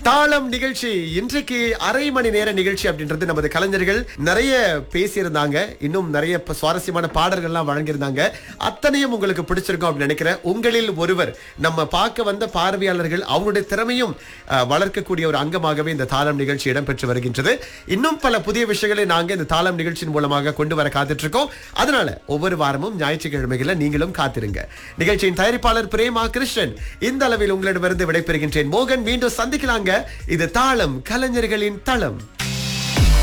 தாளம் நிகழ்ச்சி இன்றைக்கு அரை மணி நேர நிகழ்ச்சி அப்படின்றது நமது கலைஞர்கள் நிறைய பேசியிருந்தாங்க இன்னும் நிறைய ப- சுவாரஸ்யமான பாடல்கள்லாம் வழங்கியிருந்தாங்க அத்தனையும் உங்களுக்கு பிடிச்சிருக்கும் அப்படின்னு நினைக்கிறேன் உங்களில் ஒருவர் நம்ம பார்க்க வந்த பார்வையாளர்கள் அவங்களுடைய திறமையும் அஹ், வளர்க்கக்கூடிய ஒரு அங்கமாகவே இந்த தாளம் நிகழ்ச்சி இடம்பெற்று வருகின்றது இன்னும் பல புதிய விஷயங்களை நாங்க இந்த தாளம் நிகழ்ச்சியின் மூலமாக கொண்டு வர காத்துட்டு இருக்கோம் அதனால ஒவ்வொரு வாரமும் ஞாயிற்றுக்கிழமைகளை நீங்களும் காத்திருங்க நிகழ்ச்சியின் தயாரிப்பாளர் பிரேமா கிருஷ்ணன் இந்த அளவில் உங்களிடமிருந்து விடைபெறுகின்றேன் மோகன் மீண்டும் சந்திக்கலாங்க இது தாளம் கலைஞர்களின் தளம்